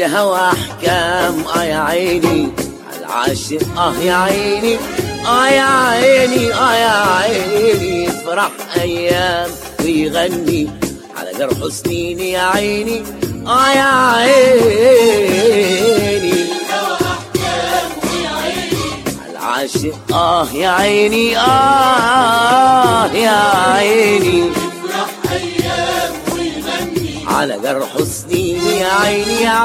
للهوى احكام اه يا عيني العاشق اه يا عيني اه يا عيني اه يا عيني يفرح ايام ويغني على جرح سنين يا عيني اه يا عيني العاشق اه يا عيني اه يا عيني على جرح سنين يا عيني يا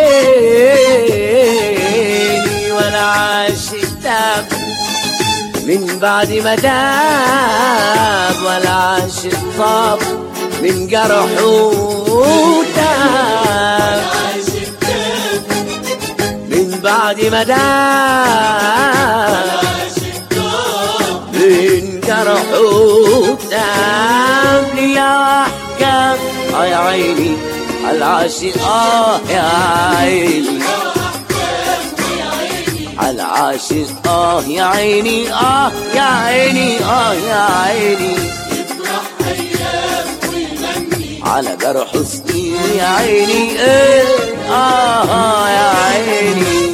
عيني وانا عاشق تاب من بعد ما تاب ولا عاشق طاب من جرحه تاب من بعد ما تاب من جرحه تاب لله احكام اه يا عيني العاشق اه يا عيني العاشق اه يا عيني اه يا عيني اه يا عيني على جرح سنين يا عيني ايه اه, آه يا عيني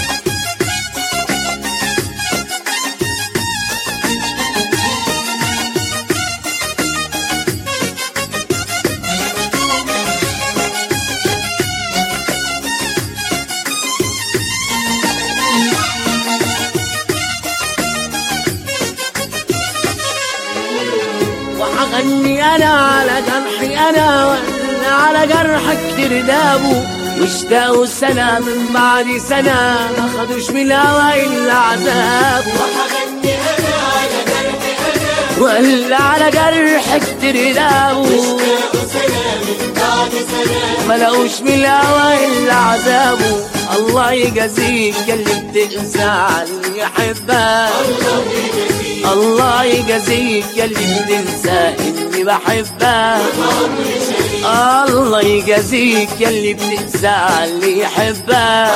وحغني انا على جرحي انا وانا على جرحك تردابه واشتاقوا سنة من بعد سنة ما خدوش من الهوى إلا عذاب وحغني انا على جرحي انا ولا على جرحك تردابه اشتاق سنة من بعد سنة ما لقوش من الهوى إلا عذابه الله يجازيك يا اللي بتقسى على اللي يحبك الله يجازيك يا اللي بتنسى اني بحبك الله يجازيك يا اللي بتنسى اللي يحبك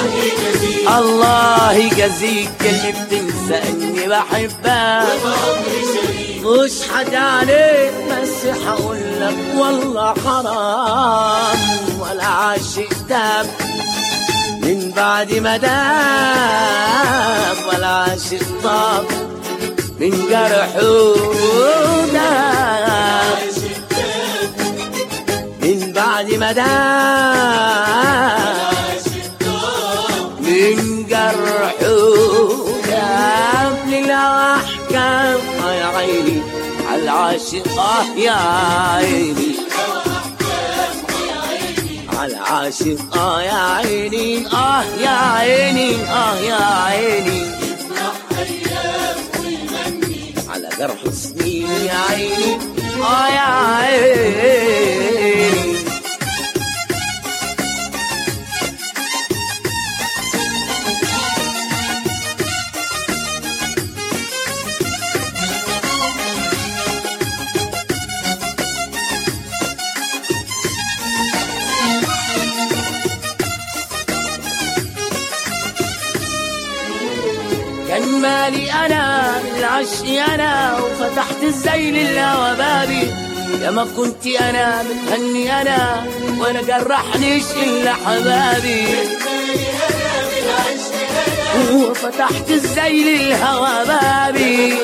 الله يجازيك يا اللي بتنسى اني بحبك مش حد عليك بس هقول لك والله حرام ولا عاشق تاب من بعد ما داب ولا عاشق طاب من جرحه داب من بعد ما داب من جرحه داب لله احكام آه يا عيني على العاشق اه يا عيني على العاشق اه يا عيني اه يا عيني اه يا عيني على جرح سنين يا عيني اه يا عيني كان مالي انا العشق انا وفتحت الزين الهوى بابي يا ما كنت انا متهني انا وانا جرحنيش الا حبابي وفتحت الزين الهوى بابي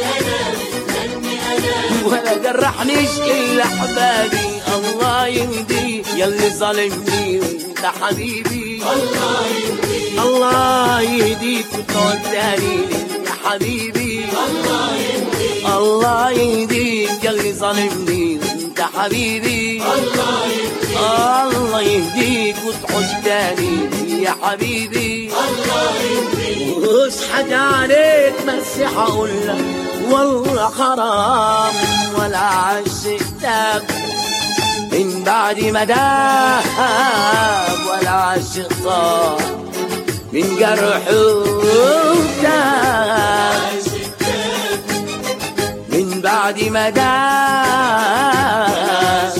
ولا جرحنيش الا حبابي الله يهدي يلي ظالمني وانت حبيبي الله يهديك وتقعد تاني يا حبيبي الله يهديك يلي ظالمني وانت حبيبي الله يهديك وتعود تاني يا حبيبي مش حاجة عليك بس هقول لك والله حرام ولا عشقتك من بعد ما داب ولا عشق صار من جرحه داب من بعد ما داب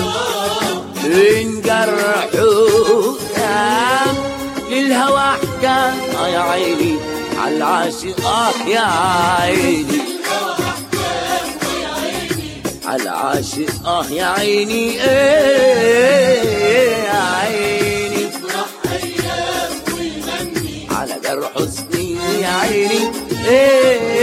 من جرحه داب للهوى احكام اه يا عيني على العاشق اه يا عيني على العاشق اه يا عيني ايه يا عيني افرح جرح حسني يا عيني ايه